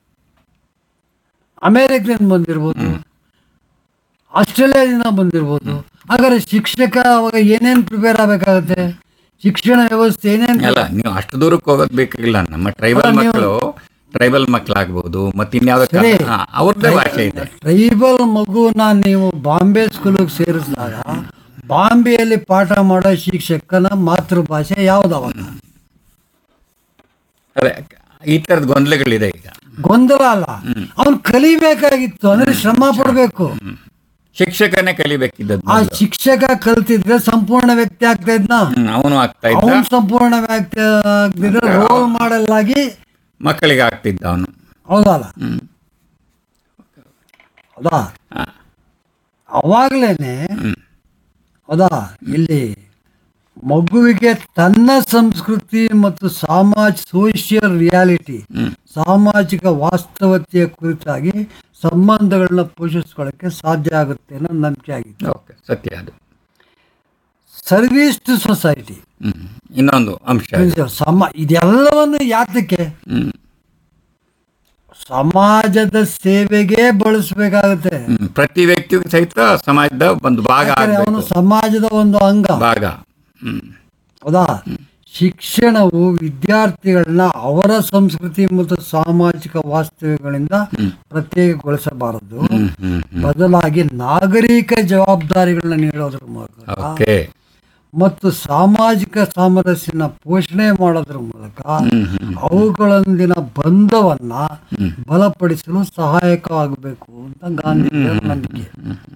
ಅಮೇರಿಕದಿಂದ ಬಂದಿರ್ಬೋದು ಆಸ್ಟ್ರೇಲಿಯಾದಿಂದ ಬಂದಿರ್ಬೋದು ಹಾಗಾದ್ರೆ ಶಿಕ್ಷಕ ಅವಾಗ ಏನೇನು ಪ್ರಿಪೇರ್ ಆಗಬೇಕಾಗತ್ತೆ ಶಿಕ್ಷಣ ವ್ಯವಸ್ಥೆ ಏನೇನು ಅಲ್ಲ ನೀವು ಅಷ್ಟು ದೂರಕ್ಕೆ ಹೋಗೋದ್ ಬೇಕಾಗಿಲ್ಲ ನಮ್ಮ ಟ್ರೈಬಲ್ ಅಲ್ಲ, ನೀವು- ಮಕ್ಕಳು ಟ್ರೈಬಲ್ ಮಕ್ಕಳಾಗ್ಬೋದು ಮತ್ತೆ ಇನ್ಯಾವುದೋ ಸರಿ. ಅವ್ರದ್ದೇ ಭಾಷೆ ಇದೆ ಟ್ರೈಬಲ್ ಮಗುನ ನೀವು ಬಾಂಬೆ ಸ್ಕೂಲಿಗೆ ಸೇರಿಸಿದಾಗ ಬಾಂಬೆಯಲ್ಲಿ ಪಾಠ ಮಾಡೋ ಶಿಕ್ಷಕನ ಮಾತೃಭಾಷೆ ಯಾವ್ದವಾಗ ಅದೇ ಈ ತರದ ಗೊಂದಲಗಳಿದೆ ಈಗ ಗೊಂದಲ ಅಲ್ಲ ಅವನು ಕಲಿಬೇಕಾಗಿತ್ತು ಅಂದ್ರೆ ಶ್ರಮ ಪಡಬೇಕು ಶಿಕ್ಷಕನೇ ಕಲಿಬೇಕಿದ್ದದ್ದು ಆ ಶಿಕ್ಷಕ ಕಲ್ತಿದ್ರೆ ಸಂಪೂರ್ಣ ವ್ಯಕ್ತಿ ಆಗ್ತಾ ಇದ್ನ ಅವನು ಆಗ್ತಾ ಇದ್ದ ಅವನು ಸಂಪೂರ್ಣ ವ್ಯಕ್ತಿ ಆಗ್ತಿದ್ರೆ ರೋಲ್ ಮಾಡೆಲ್ ಆಗಿ ಮಕ್ಕಳಿಗೆ ಆಗ್ತಿದ್ದ ಅವನು ಹೌದಲ್ಲ ಹೌದಾ ಅವಾಗ್ಲೇನೆ ಹೌದಾ ಇಲ್ಲಿ ಮಗುವಿಗೆ ತನ್ನ ಸಂಸ್ಕೃತಿ ಮತ್ತು ಸಮಾಜ ಸೋಷಿಯಲ್ ರಿಯಾಲಿಟಿ ಸಾಮಾಜಿಕ ವಾಸ್ತವತೆಯ ಕುರಿತಾಗಿ ಸಂಬಂಧಗಳನ್ನ ಪೋಷಿಸ್ಕೊಳ್ಳೋಕ್ಕೆ ಸಾಧ್ಯ ಆಗುತ್ತೆ ಅನ್ನೋ ನಂಬಿಕೆ ಆಗಿತ್ತು ಓಕೆ ಸತ್ಯ ಅದು ಸರ್ವಿಸ್ ಟು ಸೊಸೈಟಿ ಹ್ಮ್ ಇನ್ನೊಂದು ಅಂಶ ಇದೆ. ಸಮ ಇದೆಲ್ಲವನ್ನು ಯಾತಕ್ಕೆ ಹ್ಮ್ ಸಮಾಜದ ಸೇವೆಗೆ ಬಳಸಬೇಕಾಗುತ್ತೆ ಹ್ಮ್. ಪ್ರತಿ ವ್ಯಕ್ತಿಗೂ ಸಹಿತ ಸಮಾಜದ ಒಂದು ಭಾಗ ಅವನು ಆಗ್ಬೇಕು ಸಮಾಜದ ಒಂದು ಅಂಗ ಭಾಗ ಹ್ಮ್ ಹೌದಾ ಶಿಕ್ಷಣವು ವಿದ್ಯಾರ್ಥಿಗಳನ್ನ ಅವರ ಸಂಸ್ಕೃತಿ ಮತ್ತು ಸಾಮಾಜಿಕ ವಾಸ್ತವ್ಯಗಳಿಂದ ಪ್ರತ್ಯೇಕಗೊಳಿಸಬಾರದು ಹ್ಮ್ ಹ್ಮ್ ಬದಲಾಗಿ ನಾಗರಿಕ ಜವಾಬ್ದಾರಿಗಳನ್ನ ನೀಡೋದ್ರ ಮೂಲಕ ಓಕೆ ಮತ್ತು ಸಾಮಾಜಿಕ ಸಾಮರಸ್ಯನ ಪೋಷಣೆ ಮಾಡೋದ್ರ ಮೂಲಕ ಅವುಗಳೊಂದಿನ ಬಂಧವನ್ನ ಬಲಪಡಿಸಲು ಸಹಾಯಕವಾಗಬೇಕು ಅಂತ ಗಾಂಧೀಜಿಯವರ ನಂಬಿಕೆ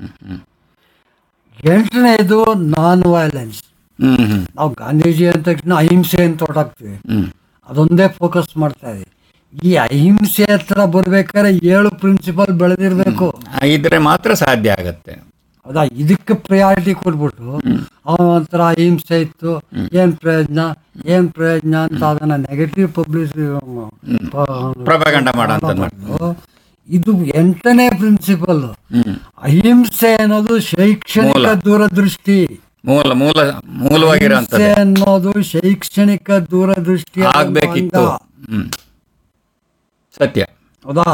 ಎಂಟನೇದು ನಾನ್ ವೈಲೆನ್ಸ್ ಹ್ಮ್ ಹ್ಮ್ ನಾವು ಗಾಂಧೀಜಿ ಅಂದ ತಕ್ಷಣ ಅಹಿಂಸೆ ಅಂತ ಹೊರಟಾಗ್ತೀವಿ ಹ್ಮ್ ಅದೊಂದೇ ಫೋಕಸ್ ಮಾಡ್ತಾ ಇದೆ ಈ ಅಹಿಂಸೆ ಹತ್ರ ಬರ್ಬೇಕಾದ್ರೆ ಏಳು ಪ್ರಿನ್ಸಿಪಲ್ ಬೆಳೆದಿರ್ಬೇಕು ಇದ್ರೆ ಮಾತ್ರ ಸಾಧ್ಯ ಆಗತ್ತೆ ಹೌದಾ ಇದಕ್ಕೆ ಪ್ರಯಾರಿಟಿ ಕೊಟ್ಬಿಟ್ಟು ಅವನ ಒಂಥರ ಅಹಿಂಸೆ ಇತ್ತು ಏನ್ ಪ್ರಯೋಜನ ಏನ್ ಪ್ರಯೋಜನ ಅಂತ ಅದನ್ನ ನೆಗೆಟಿವ್ ಪಬ್ಲಿಸಿಟಿ ಪ್ರಭಾಗಂಡ ಮಾಡೋಂಥದ್ದು ಇದು ಎಂಟನೇ ಪ್ರಿನ್ಸಿಪಲ್ ಹ್ಮ್ ಅಹಿಂಸೆ ಅನ್ನೋದು ಶೈಕ್ಷಣಿಕ ದೂರದೃಷ್ಟಿ ಮೂಲ ಮೂಲ ಮೂಲವಾಗಿರೋಂಥದ್ದು ಅಹಿಂಸೆ ಅನ್ನೋದು ಶೈಕ್ಷಣಿಕ ದೂರದೃಷ್ಟಿ ಆಗ್ಬೇಕಿತ್ತು ಹ್ಮ್ ಸತ್ಯ ಹೌದಾ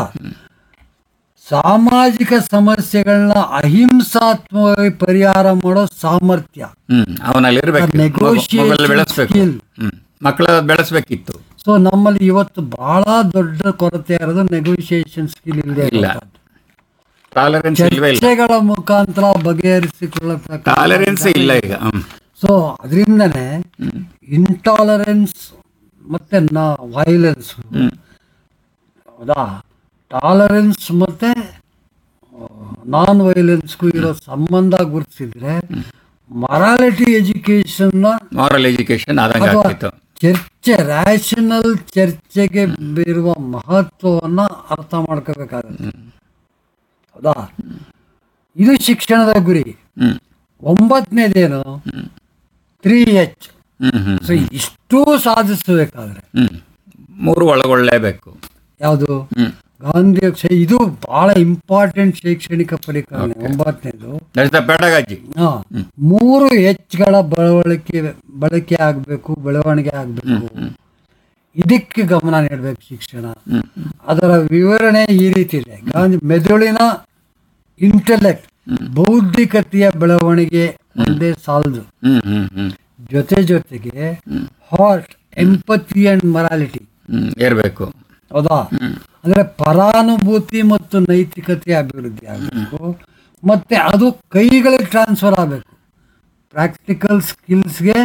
ಸಾಮಾಜಿಕ ಸಮಸ್ಯೆಗಳನ್ನ ಅಹಿಂಸಾತ್ಮಕವಾಗಿ ಪರಿಹಾರ ಮಾಡೋ ಸಾಮರ್ಥ್ಯ ಹ್ಮ್ ಅವನಲ್ಲಿ ಇರ್ಬೇಕು negotiation ಮೊಬೈಲ್ ಬೆಳೆಸ್ಬೇಕು skill. ಹ್ಮ್ ಮಕ್ಕಳ ಬೆಳೆಸ್ಬೇಕಿತ್ತು ಸೊ ನಮ್ಮಲ್ಲಿ ಇವತ್ತು ಬಹಳ ದೊಡ್ಡ ಕೊರತೆ ಇರೋದು ನೆಗೋಷಿಯೇಷನ್ ಸ್ಕಿಲ್ ಇಲ್ಲದೆ ಇಲ್ಲ. ಟಾಲರೆನ್ಸ್ ಇಲ್ವೇ ಇಲ್ಲ ಚರ್ಚೆಗಳ ಮುಖಾಂತರ ಬಗೆಹರಿಸಿಕೊಳ್ಳತಕ್ಕ ಟಾಲರೆನ್ಸ್ ಇಲ್ಲ ಈಗ ಹ್ಮ್ ಸೊ ಅದರಿಂದನೇ ಇಂಟಾಲರೆನ್ಸ್ ಮತ್ತೆ ನಾ ವೈಲೆನ್ಸ್ ಹ್ಮ್ ಹೌದಾ ಟಾಲರೆನ್ಸ್ ಮತ್ತೆ ನಾನ್ ವೈಲೆನ್ಸ್ಗೂ ಇರೋ ಸಂಬಂಧ ಗುರುತಿಸಿದ್ರೆ ಮರಾಲಿಟಿ ಎಜುಕೇಶನ್ನ ಮಾರಲ್ ಎಜುಕೇಶನ್ ಆದಂಗೆ ಅಥವಾ ಆಗ್ತಿತ್ತು ಚರ್ಚೆ ರ್ಯಾಷನಲ್ ಚರ್ಚೆಗೆ ಇರುವ ಮಹತ್ವವನ್ನ ಅರ್ಥ ಮಾಡ್ಕೋಬೇಕಾಗುತ್ತೆ ಹೌದಾ ಇದು ಶಿಕ್ಷಣದ ಗುರಿ ಹ್ಮ್ ಒಂಬತ್ತನೇದೇನು ತ್ರೀ ಎಚ್ ಹ್ಮ್ ಹ್ಮ್ ಸೊ ಇಷ್ಟೂ ಸಾಧಿಸಬೇಕಾದ್ರೆ ಹ್ಮ್ ಮೂರು ಒಳಗೊಳ್ಳೇಬೇಕು ಯಾವುದು ಹ್ಮ್ ಗಾಂಧಿ ಶೈ- ಇದು ಬಹಳ ಇಂಪಾರ್ಟೆಂಟ್ ಶೈಕ್ಷಣಿಕ ಪರಿಕಲ್ಪನೆ ಒಂಬತ್ತನೇದು ದಟ್ಸ್ ದ ಪೆಡಗಾಜಿ ಹಾ. ಮೂರು ಎಚ್ಗಳ ಬಳವಳಿಕೆ ಬಳಕೆ ಆಗಬೇಕು ಬೆಳವಣಿಗೆ ಆಗಬೇಕು ಇದಕ್ಕೆ ಗಮನ ನೀಡಬೇಕು ಶಿಕ್ಷಣ ಅದರ ವಿವರಣೆ ಈ ರೀತಿ ಇದೆ ಗಾಂಧಿ ಮೆದುಳಿನ ಇಂಟೆಲೆಕ್ಟ್ ಬೌದ್ಧಿಕತೆಯ ಬೆಳವಣಿಗೆ ಒಂದೇ ಸಾಲದು ಹ್ಮ್ ಹ್ಮ್ ಹ್ಮ್ ಜೊತೆ ಜೊತೆಗೆ ಹಾರ್ಟ್ ಎಂಪತಿ ಅಂಡ್ ಮೊರಾಲಿಟಿ ಹ್ಮ್ ಇರ್ಬೇಕು ಹೌದಾ ಅಂದ್ರೆ ಪರಾನುಭೂತಿ ಮತ್ತು ನೈತಿಕತೆ ಅಭಿವೃದ್ಧಿ ಆಗಬೇಕು ಮತ್ತೆ ಅದು ಕೈಗಳಿಗೆ ಟ್ರಾನ್ಸ್ಫರ್ ಆಗಬೇಕು ಪ್ರಾಕ್ಟಿಕಲ್ ಸ್ಕಿಲ್ಸ್ಗೆ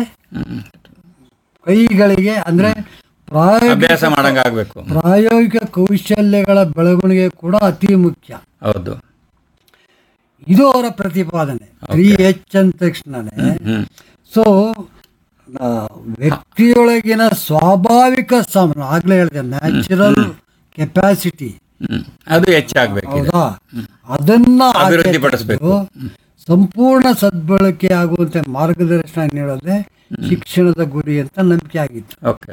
ಕೈಗಳಿಗೆ ಅಂದ್ರೆ ಪ್ರಾಯೋಗಿಕ ಅಭ್ಯಾಸ ಮಾಡಂಗ ಆಗ್ಬೇಕು ಪ್ರಾಯೋಗಿಕ ಕೌಶಲ್ಯಗಳ ಬೆಳವಣಿಗೆ ಕೂಡ ಅತಿ ಮುಖ್ಯ ಹೌದು ಇದು ಅವರ ಪ್ರತಿಪಾದನೆ ತ್ರೀ ಎಚ್ ಅಂದ ತಕ್ಷಣನೇ ಹ್ಮ್ ಸೊ ವ್ಯಕ್ತಿಯೊಳಗಿನ ಸ್ವಾಭಾವಿಕ ಸಮ ಆಗ್ಲೇ ಹೇಳಿದೆ ನ್ಯಾಚುರಲ್ ಕೆಪಾಸಿಟಿ ಹ್ಮ್ ಅದು ಹೆಚ್ಚಾಗ್ಬೇಕು ಹೌದಾ ಅದನ್ನ ಅಭಿವೃದ್ಧಿಪಡಿಸ್ಬೇಕು. ಆಚರಿಸಲು ಸಂಪೂರ್ಣ ಸದ್ಬಳಕೆ ಆಗುವಂತೆ ಮಾರ್ಗದರ್ಶನ ನೀಡೋದೇ ಶಿಕ್ಷಣದ ಗುರಿ ಅಂತ ನಂಬಿಕೆ ಆಗಿತ್ತು ಓಕೆ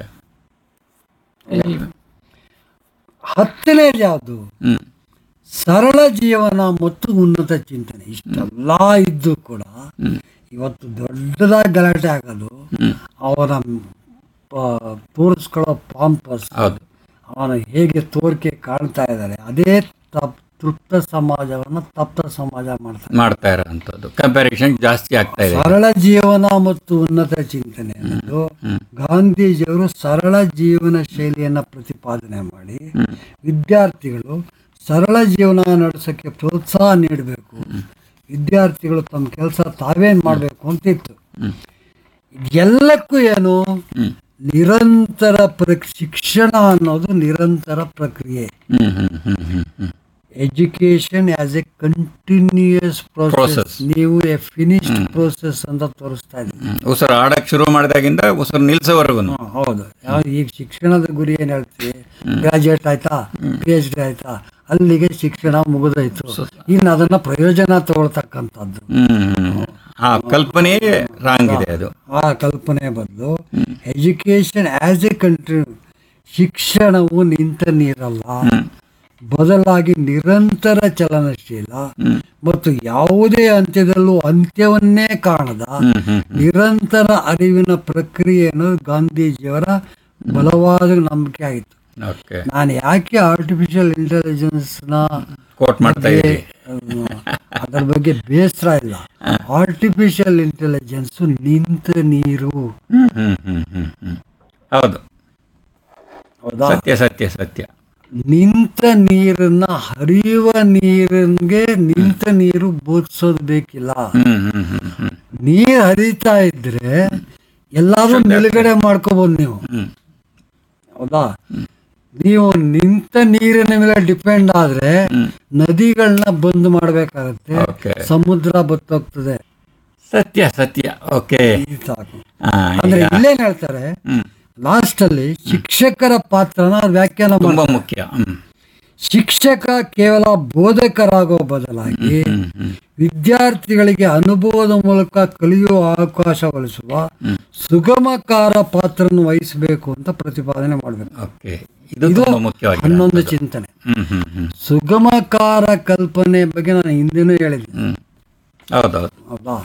ಹತ್ತನೇದು ಯಾವುದು ಹ್ಮ್ ಸರಳ ಜೀವನ ಮತ್ತು ಉನ್ನತ ಚಿಂತನೆ ಇಷ್ಟೆಲ್ಲ ಇದ್ದು ಕೂಡ ಇವತ್ತು ದೊಡ್ಡದಾಗಿ ಗಲಾಟೆ ಆಗೋದು ಅವನ ಪ- ತೋರಿಸ್ಕೊಳ್ಳೋ ಪಾಂಪಸ್ ಹೌದು ಅವನ ಹೇಗೆ ತೋರಿಕೆ ಕಾಣ್ತಾ ಇದ್ದಾರೆ ಅದೇ ತಪ್ ತೃಪ್ತ ಸಮಾಜವನ್ನು ತಪ್ತ ಸಮಾಜ ಮಾಡ್ತಾರೆ ಮಾಡ್ತಾ ಇರೋಂಥದ್ದು ಕಂಪ್ಯಾರಿಸನ್ ಜಾಸ್ತಿ ಆಗ್ತಾ ಇದೆ ಸರಳ ಜೀವನ ಮತ್ತು ಉನ್ನತ ಚಿಂತನೆ ಅನ್ನೋದು ಗಾಂಧೀಜಿಯವರು ಸರಳ ಜೀವನ ಶೈಲಿಯನ್ನ ಪ್ರತಿಪಾದನೆ ಮಾಡಿ ವಿದ್ಯಾರ್ಥಿಗಳು ಸರಳ ಜೀವನ ನಡೆಸೋಕ್ಕೆ ಪ್ರೋತ್ಸಾಹ ನೀಡಬೇಕು ವಿದ್ಯಾರ್ಥಿಗಳು ತಮ್ಮ ಕೆಲಸ ತಾವೇನ್ ಮಾಡಬೇಕು ಅಂತಿತ್ತು ಎಲ್ಲಕ್ಕೂ ಏನು ನಿರಂತರ ಪ್ರಕ್ ಶಿಕ್ಷಣ ಅನ್ನೋದು ನಿರಂತರ ಪ್ರಕ್ರಿಯೆ ಹ್ಮ್ ಹ್ಮ್ ಹ್ಮ್ ಹ್ಮ್ ಹ್ಮ್ education as a continuous process Process. ನೀವು ಎ ಫಿನಿಶ್ಡ್ ಪ್ರೋಸೆಸ್ ಅಂತ ತೋರಿಸ್ತಾ ಇದ್ದೀವಿ ಹ್ಮ್. ಉಸಿರು ಆಡಕ್ ಶುರು ಮಾಡಿದಾಗಿಂದ ಉಸಿರು ನಿಲ್ಸೋವರೆಗೂ ಹ್ಮ್, ಹೌದು ಯಾವ ಈಗ ಶಿಕ್ಷಣದ ಗುರಿ ಏನ್ ಹೇಳ್ತೀವಿ ಗ್ರಾಜುಯೇಟ್ ಆಯ್ತಾ ಪಿ ಎಚ್ ಡಿ ಆಯ್ತಾ ಅಲ್ಲಿಗೆ ಶಿಕ್ಷಣ ಮುಗಿದೋಯ್ತು ಇನ್ನು ಅದನ್ನ ಪ್ರಯೋಜನ ತಗೊಳ್ತಕ್ಕಂಥದ್ದು ಹ್ಮ್ ಆ ಕಲ್ಪನೆಯೇ ರಾಂಗ್ ಇದೆ ಅದು ಆ ಕಲ್ಪನೆ ಬದಲು ಎಜುಕೇಶನ್ ಆಸ್ ಎ ಕಂಟ್ರಿ ಶಿಕ್ಷಣವು ನಿಂತ ನೀರಲ್ಲ ಬದಲಾಗಿ ನಿರಂತರ ಚಲನಶೀಲ ಮತ್ತು ಯಾವುದೇ ಅಂತ್ಯದಲ್ಲೂ ಅಂತ್ಯವನ್ನೇ ಕಾಣದ ನಿರಂತರ ಅರಿವಿನ ಪ್ರಕ್ರಿಯೆ ಅನ್ನೋದು ಗಾಂಧೀಜಿಯವರ ಬಲವಾದ ನಂಬಿಕೆ ಆಗಿತ್ತು ಓಕೆ ನಾನು ಯಾಕೆ ಆರ್ಟಿಫಿಷಿಯಲ್ ಇಂಟೆಲಿಜೆನ್ಸ್ನ ಕೋಟ್ ಮಾಡ್ತಾ ಇದ್ದೀವಿ ಅದರ ಬಗ್ಗೆ ಬೇಸರ ಇಲ್ಲ ಆರ್ಟಿಫಿಷಿಯಲ್ ಇಂಟೆಲಿಜೆನ್ಸ್ ನಿಂತ ನೀರು ಹ್ಮ್ ಹ್ಮ್ ಹ್ಮ್ ಹ್ಮ್ ಹ್ಮ್ ಹೌದು ಹೌದಾ ಸತ್ಯ ಸತ್ಯ ಸತ್ಯ ನಿಂತ ನೀರನ್ನ ಹರಿಯುವ ನೀರಿಗೆ ನಿಂತ ನೀರು ಬೋಧಿಸೋದು ಬೇಕಿಲ್ಲ ಹ್ಮ್ ಹ್ಮ್ ಹ್ಮ್ ಹ್ಮ್ ನೀರ್ ಹರಿತಾ ಇದ್ರೆ ಎಲ್ಲಾದ್ರೂ ನಿಲುಗಡೆ ಮಾಡ್ಕೋಬಹುದು ನೀವು ಹ್ಮ್ ಹೌದಾ ನೀವು ನಿಂತ ನೀರಿನ ಮೇಲೆ ಡಿಪೆಂಡ್ ಆದ್ರೆ ನದಿಗಳನ್ನ ಬಂದ್ ಮಾಡ್ಬೇಕಾಗತ್ತೆ ಓಕೆ ಸಮುದ್ರ ಬತ್ತೋಗ್ತದೆ ಸತ್ಯ ಸತ್ಯ ಓಕೆ ಇದು ಸಾಕು ಆ, ಅಂದ್ರೆ ಈಗ ಇಲ್ಲೇನ್ ಹೇಳ್ತಾರೆ ಹ್ಮ್ ಲಾಸ್ಟ್ ಅಲ್ಲಿ ಶಿಕ್ಷಕರ ಪಾತ್ರನ ವ್ಯಾಖ್ಯಾನ ತುಂಬಾ ಮಾಡ್ತಾರೆ ಮುಖ್ಯ ಹ್ಮ್ ಶಿಕ್ಷಕ ಕೇವಲ ಬೋಧಕರಾಗೋ ಬದಲಾಗಿ ವಿದ್ಯಾರ್ಥಿಗಳಿಗೆ ಅನುಭವದ ಮೂಲಕ ಕಲಿಯುವ ಅವಕಾಶ ಒಲಿಸುವ ಸುಗಮಕಾರ ಪಾತ್ರವನ್ನು ವಹಿಸಬೇಕು ಅಂತ ಪ್ರತಿಪಾದನೆ ಮಾಡಬೇಕು ಓಕೆ ಇದು ಇದು ತುಂಬಾ ಮುಖ್ಯವಾಗಿ ಹನ್ನೊಂದು ಚಿಂತನೆ ಹ್ಮ್ ಹ್ಮ್ ಹ್ಮ್ ಸುಗಮಕಾರ ಕಲ್ಪನೆ ಬಗ್ಗೆ ನಾನು ಹಿಂದೆನೂ ಹೇಳಿದ್ದೆ ಹ್ಮ್ ಹೌದೌದು ಹೌದಾ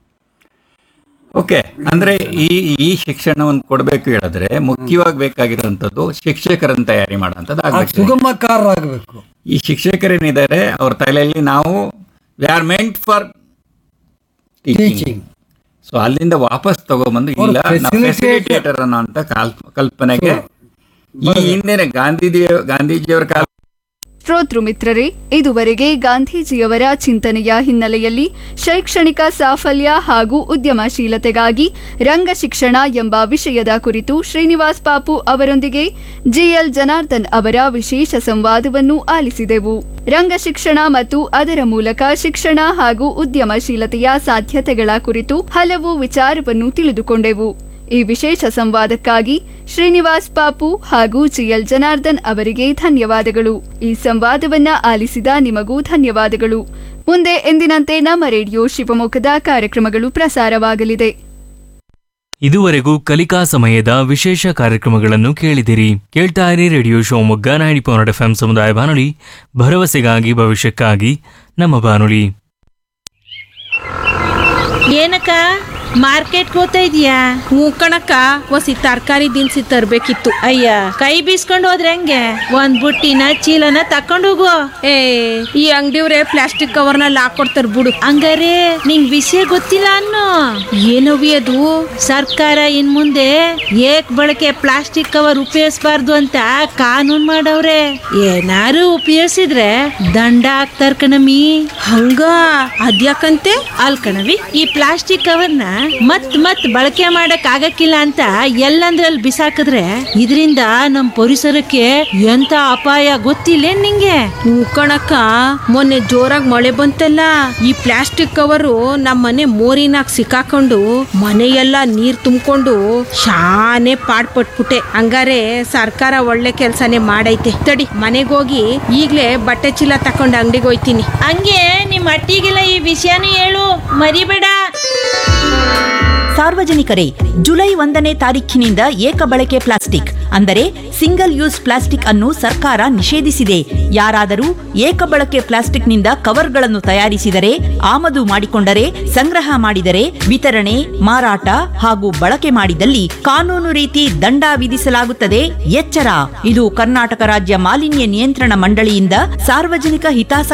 ಓಕೆ ಅಂದ್ರೆ ಈ ಈ ಶಿಕ್ಷಣವನ್ನು ಕೊಡಬೇಕು ಹೇಳಿದ್ರೆ ಮುಖ್ಯವಾಗಿ ಬೇಕಾಗಿರುವಂತದ್ದು ಶಿಕ್ಷಕರನ್ನ ತಯಾರಿ ಮಾಡೋಂಥದ್ದು ಆ ಆಗ್ಬೇಕು ಸುಗಮಕಾರರಾಗಬೇಕು ಈ ಶಿಕ್ಷಕರೇನಿದ್ದಾರೆ ಅವ್ರ ತಲೆಯಲ್ಲಿ ನಾವು we are meant for teaching teaching so ಅಲ್ಲಿಂದ ವಾಪಸ್ ತಗೊಂಬಂದು ಅವ್ರು ಇಲ್ಲ facilitator- ಫೆಸಿಲಿಟೇಟರ್ ಅನ್ನೋ ಅಂತ ಕಲ್ಪನೆಗೆ ಈ ಹಿಂದಿನ ಗಾಂಧೀಜಿ ಗಾಂಧೀಜಿಯವರ ಕಾಲ ಶ್ರೋತೃ ಮಿತ್ರರೇ ಇದುವರೆಗೆ ಗಾಂಧೀಜಿಯವರ ಚಿಂತನೆಯ ಹಿನ್ನೆಲೆಯಲ್ಲಿ ಶೈಕ್ಷಣಿಕ ಸಾಫಲ್ಯ ಹಾಗೂ ಉದ್ಯಮಶೀಲತೆಗಾಗಿ ರಂಗ ಶಿಕ್ಷಣ ಎಂಬ ವಿಷಯದ ಕುರಿತು ಶ್ರೀನಿವಾಸ್ ಪಾಪು ಅವರೊಂದಿಗೆ ಜಿಎಲ್ ಜನಾರ್ದನ್ ಅವರ ವಿಶೇಷ ಸಂವಾದವನ್ನು ಆಲಿಸಿದೆವು ರಂಗ ಶಿಕ್ಷಣ ಮತ್ತು ಅದರ ಮೂಲಕ ಶಿಕ್ಷಣ ಹಾಗೂ ಉದ್ಯಮಶೀಲತೆಯ ಸಾಧ್ಯತೆಗಳ ಕುರಿತು ಹಲವು ವಿಚಾರವನ್ನು ತಿಳಿದುಕೊಂಡೆವು ಈ ವಿಶೇಷ ಸಂವಾದಕ್ಕಾಗಿ ಶ್ರೀನಿವಾಸ್ ಪಾಪು ಹಾಗೂ ಜಿಎಲ್ ಜನಾರ್ದನ್ ಅವರಿಗೆ ಧನ್ಯವಾದಗಳು ಈ ಸಂವಾದವನ್ನ ಆಲಿಸಿದ ನಿಮಗೂ ಧನ್ಯವಾದಗಳು ಮುಂದೆ ಎಂದಿನಂತೆ ನಮ್ಮ ರೇಡಿಯೋ ಶಿವಮೊಗ್ಗದ ಕಾರ್ಯಕ್ರಮಗಳು ಪ್ರಸಾರವಾಗಲಿದೆ ಇದುವರೆಗೂ ಕಲಿಕಾ ಸಮಯದ ವಿಶೇಷ ಕಾರ್ಯಕ್ರಮಗಳನ್ನು ಕೇಳಿದಿರಿ ಕೇಳ್ತಾ ಇರಿ radio Shivamogga ninety point F ಸಮುದಾಯ ಬಾನುಲಿ ಭರವಸೆಗಾಗಿ ಭವಿಷ್ಯಕ್ಕಾಗಿ ನಮ್ಮ ಬಾನುಲಿ ಏನಕ್ಕ ಮಾರ್ಕೆಟ್ಗೆ ಹೋಗ್ತಾ ಇದೀಯಾ ಹ್ಞೂ ಕಣಕ್ಕ ಒಸಿ ತರಕಾರಿ ದಿನಸಿ ತರ್ಬೇಕಿತ್ತು ಅಯ್ಯ ಕೈ ಬೀಸ್ಕೊಂಡು ಹೋದ್ರೆ ಹೆಂಗೆ ಒಂದ್ ಬುಟ್ಟಿನ ಚೀಲನ ತಕೊಂಡು ಹೋಗು ಏ ಈ ಅಂಗಡಿಯವ್ರೆ ಪ್ಲಾಸ್ಟಿಕ್ ಕವರ್ನಲ್ಲಿ ಹಾಕೊಡ್ತಾರ ಬಿಡು ಹಂಗಾರೆ ನಿಂಗ್ ವಿಷಯ ಗೊತ್ತಿಲ್ಲ ಅನ್ನು ಏನವಿ ಅದು ಸರ್ಕಾರ ಇನ್ ಮುಂದೆ ಏಕ್ ಬಳಕೆ ಪ್ಲಾಸ್ಟಿಕ್ ಕವರ್ ಉಪಯೋಗಿಸಬಾರ್ದು ಅಂತ ಕಾನೂನ್ ಮಾಡವ್ರೆ ಏನಾರು ಉಪಯೋಗಿಸಿದ್ರೆ ದಂಡ ಹಾಕ್ತಾರ ಕಣಮಿ ಹಂಗ ಅದ್ಯಾಕಂತೆ ಅಲ್ ಕಣವಿ ಈ ಪ್ಲಾಸ್ಟಿಕ್ ಕವರ್ನ ಮತ್ ಮತ್ ಬಳಕೆ ಮಾಡಕ್ ಆಗಕ್ಕಿಲ್ಲ ಅಂತ ಎಲ್ಲಂದ್ರಲ್ಲಿ ಬಿಸಾಕಿದ್ರೆ ಇದರಿಂದ ನಮ್ ಪರಿಸರಕ್ಕೆ ಎಂತ ಅಪಾಯ ಗೊತ್ತಿಲ್ಲ ನಿಂಗೆ ಕಣಕ್ಕ ಮೊನ್ನೆ ಜೋರಾಗಿ ಮಳೆ ಬಂತಲ್ಲ ಈ ಪ್ಲಾಸ್ಟಿಕ್ ಕವರು ನಮ್ಮ ಮನೆ ಮೋರಿನಾಗ ಸಿಕ್ಕಾಕೊಂಡು ಮನೆಯೆಲ್ಲ ನೀರ್ ತುಂಬಿಕೊಂಡು ಶಾನೆ ಪಾಡ್ಪಟ್ಬಿಟ್ಟೆ ಹಂಗಾರೆ ಸರ್ಕಾರ ಒಳ್ಳೆ ಕೆಲ್ಸನೇ ಮಾಡೈತೆ ತಡಿ ಮನೆಗೋಗಿ ಈಗ್ಲೇ ಬಟ್ಟೆ ಚೀಲ ತಕೊಂಡು ಅಂಗಡಿಗೆ ಹೋಯ್ತೀನಿ ಹಂಗೆ ನಿಮ್ ಅಟ್ಟಿಗೆಲ್ಲ ಈ ವಿಷಯನೂ ಹೇಳು ಮರಿಬೇಡ ಸಾರ್ವಜನಿಕರೇ ಜುಲೈ ಒಂದನೇ ತಾರೀಖಿನಿಂದ ಏಕ ಬಳಕೆ ಪ್ಲಾಸ್ಟಿಕ್ ಅಂದರೆ ಸಿಂಗಲ್ ಯೂಸ್ ಪ್ಲಾಸ್ಟಿಕ್ ಅನ್ನು ಸರ್ಕಾರ ನಿಷೇಧಿಸಿದೆ ಯಾರಾದರೂ ಏಕ ಬಳಕೆ ಪ್ಲಾಸ್ಟಿಕ್ನಿಂದ ಕವರ್ಗಳನ್ನು ತಯಾರಿಸಿದರೆ ಆಮದು ಮಾಡಿಕೊಂಡರೆ ಸಂಗ್ರಹ ಮಾಡಿದರೆ ವಿತರಣೆ ಮಾರಾಟ ಹಾಗೂ ಬಳಕೆ ಮಾಡಿದಲ್ಲಿ ಕಾನೂನು ರೀತಿ ದಂಡ ವಿಧಿಸಲಾಗುತ್ತದೆ ಎಚ್ಚರ ಇದು ಕರ್ನಾಟಕ ರಾಜ್ಯ ಮಾಲಿನ್ಯ ನಿಯಂತ್ರಣ ಮಂಡಳಿಯಿಂದ ಸಾರ್ವಜನಿಕ ಹಿತಾಸಕ್ತಿ